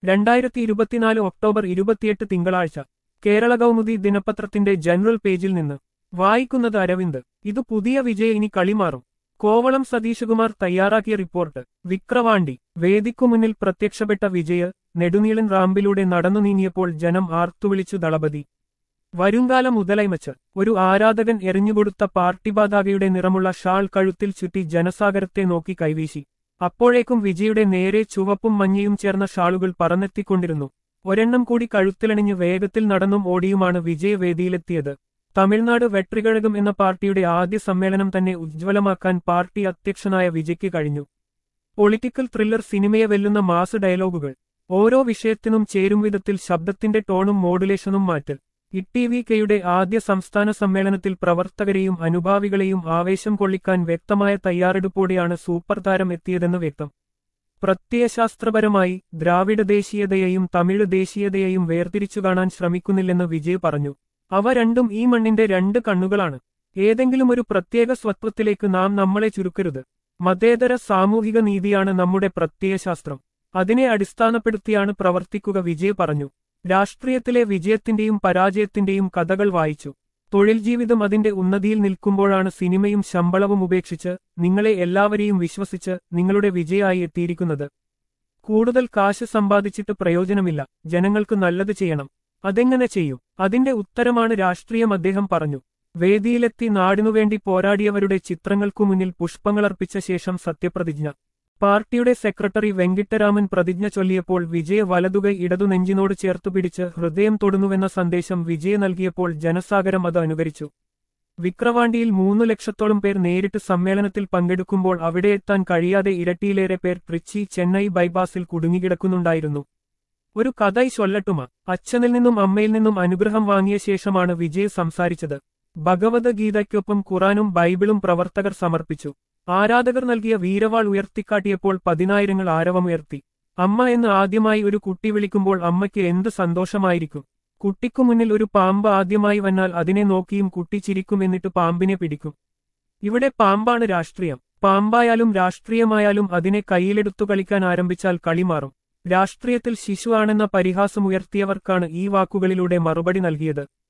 രണ്ടായിരത്തി ഇരുപത്തിനാല് ഒക്ടോബർ ഇരുപത്തിയെട്ട് തിങ്കളാഴ്ച കേരള കൗമുദി ദിനപത്രത്തിന്റെ ജനറൽ പേജിൽ നിന്ന് വായിക്കുന്നത് അരവിന്ദ് ഇത് പുതിയ വിജയ ഇനി കളിമാറും കോവളം സതീശകുമാർ തയ്യാറാക്കിയ റിപ്പോർട്ട് വിക്രവാണ്ടി വേദിക്കു മുന്നിൽ പ്രത്യക്ഷപ്പെട്ട വിജയ് നെടുനീളൻ റാമ്പിലൂടെ നടന്നു നീങ്ങിയപ്പോൾ ജനം ആർത്തുവിളിച്ചു ദളപതി വരുംകാലം മുതലൈമച്ച് ഒരു ആരാധകൻ എറിഞ്ഞുകൊടുത്ത പാർട്ടി പതാകയുടെ നിറമുള്ള ഷാൾ കഴുത്തിൽ ചുറ്റി ജനസാഗരത്തെ നോക്കി കൈവീശി അപ്പോഴേക്കും വിജയുടെ നേരെ ചുവപ്പും മഞ്ഞയും ചേർന്ന ഷാളുകൾ പറന്നെത്തിക്കൊണ്ടിരുന്നു ഒരെണ്ണം കൂടി കഴുത്തിലണിഞ്ഞ് വേഗത്തിൽ നടന്നും ഓടിയുമാണ് വിജയ് വേദിയിലെത്തിയത് തമിഴ്നാട് വെട്രികഴകം എന്ന പാർട്ടിയുടെ ആദ്യ സമ്മേളനം തന്നെ ഉജ്ജ്വലമാക്കാൻ പാർട്ടി അധ്യക്ഷനായ വിജയ്ക്ക് കഴിഞ്ഞു പൊളിറ്റിക്കൽ ത്രില്ലർ സിനിമയെ വെല്ലുന്ന മാസ് ഡയലോഗുകൾ ഓരോ വിഷയത്തിനും ചേരും വിധത്തിൽ ശബ്ദത്തിന്റെ ടോണും മോഡുലേഷനും മാറ്റൽ ഇ വി കെയുടെ ആദ്യ സംസ്ഥാന സമ്മേളനത്തിൽ പ്രവർത്തകരെയും അനുഭാവികളെയും ആവേശം കൊള്ളിക്കാൻ വ്യക്തമായ തയ്യാറെടുപ്പോടെയാണ് സൂപ്പർ താരം എത്തിയതെന്ന് വ്യക്തം പ്രത്യയശാസ്ത്രപരമായി ദ്രാവിഡ ദേശീയതയെയും തമിഴ് ദേശീയതയെയും വേർതിരിച്ചു കാണാൻ ശ്രമിക്കുന്നില്ലെന്ന് വിജയ് പറഞ്ഞു അവ രണ്ടും ഈ മണ്ണിന്റെ രണ്ട് കണ്ണുകളാണ് ഏതെങ്കിലും ഒരു പ്രത്യേക സ്വത്വത്തിലേക്ക് നാം നമ്മളെ ചുരുക്കരുത് മതേതര സാമൂഹിക നീതിയാണ് നമ്മുടെ പ്രത്യയശാസ്ത്രം അതിനെ അടിസ്ഥാനപ്പെടുത്തിയാണ് പ്രവർത്തിക്കുക വിജയ് പറഞ്ഞു രാഷ്ട്രീയത്തിലെ വിജയത്തിന്റെയും പരാജയത്തിന്റെയും കഥകൾ വായിച്ചു തൊഴിൽ ജീവിതം അതിന്റെ ഉന്നതിയിൽ നിൽക്കുമ്പോഴാണ് സിനിമയും ശമ്പളവും ഉപേക്ഷിച്ച് നിങ്ങളെ എല്ലാവരെയും വിശ്വസിച്ച് നിങ്ങളുടെ വിജയമായി എത്തിയിരിക്കുന്നത് കൂടുതൽ കാശ് സമ്പാദിച്ചിട്ട് പ്രയോജനമില്ല ജനങ്ങൾക്ക് നല്ലത് ചെയ്യണം അതെങ്ങനെ ചെയ്യും അതിന്റെ ഉത്തരമാണ് രാഷ്ട്രീയം അദ്ദേഹം പറഞ്ഞു വേദിയിലെത്തി നാടിനുവേണ്ടി പോരാടിയവരുടെ ചിത്രങ്ങൾക്കു മുന്നിൽ പുഷ്പങ്ങളർപ്പിച്ച ശേഷം സത്യപ്രതിജ്ഞ പാർട്ടിയുടെ സെക്രട്ടറി വെങ്കിട്ടരാമൻ പ്രതിജ്ഞ ചൊല്ലിയപ്പോൾ വിജയ വലതുകൈ ഇടതു നെഞ്ചിനോട് ചേർത്തുപിടിച്ച് ഹൃദയം തൊടുന്നുവെന്ന സന്ദേശം വിജയ നൽകിയപ്പോൾ ജനസാഗരം അത് അനുകരിച്ചു വിക്രവാണ്ടിയിൽ മൂന്നു ലക്ഷത്തോളം പേർ നേരിട്ട് സമ്മേളനത്തിൽ പങ്കെടുക്കുമ്പോൾ അവിടെ എത്താൻ കഴിയാതെ ഇരട്ടിയിലേറെ പേർ ട്രിച്ചി ചെന്നൈ ബൈപ്പാസിൽ കുടുങ്ങിക്കിടക്കുന്നുണ്ടായിരുന്നു ഒരു കഥൈ ചൊല്ലട്ടുമ അച്ഛനിൽ നിന്നും അമ്മയിൽ നിന്നും അനുഗ്രഹം വാങ്ങിയ ശേഷമാണ് വിജയ് സംസാരിച്ചത് ഭഗവദ്ഗീതയ്ക്കൊപ്പം ഖുറാനും ബൈബിളും പ്രവർത്തകർ സമർപ്പിച്ചു ആരാധകർ നൽകിയ വീരവാൾ ഉയർത്തിക്കാട്ടിയപ്പോൾ പതിനായിരങ്ങൾ ആരവമുയർത്തി അമ്മ എന്ന് ആദ്യമായി ഒരു കുട്ടി വിളിക്കുമ്പോൾ അമ്മയ്ക്ക് എന്ത് സന്തോഷമായിരിക്കും കുട്ടിക്കു മുന്നിൽ ഒരു പാമ്പ് ആദ്യമായി വന്നാൽ അതിനെ നോക്കിയും കുട്ടി ചിരിക്കും എന്നിട്ട് പാമ്പിനെ പിടിക്കും ഇവിടെ പാമ്പാണ് രാഷ്ട്രീയം പാമ്പായാലും രാഷ്ട്രീയമായാലും അതിനെ കയ്യിലെടുത്തു കളിക്കാൻ ആരംഭിച്ചാൽ കളി മാറും രാഷ്ട്രീയത്തിൽ ശിശുവാണെന്ന പരിഹാസമുയർത്തിയവർക്കാണ് ഈ വാക്കുകളിലൂടെ മറുപടി നൽകിയത്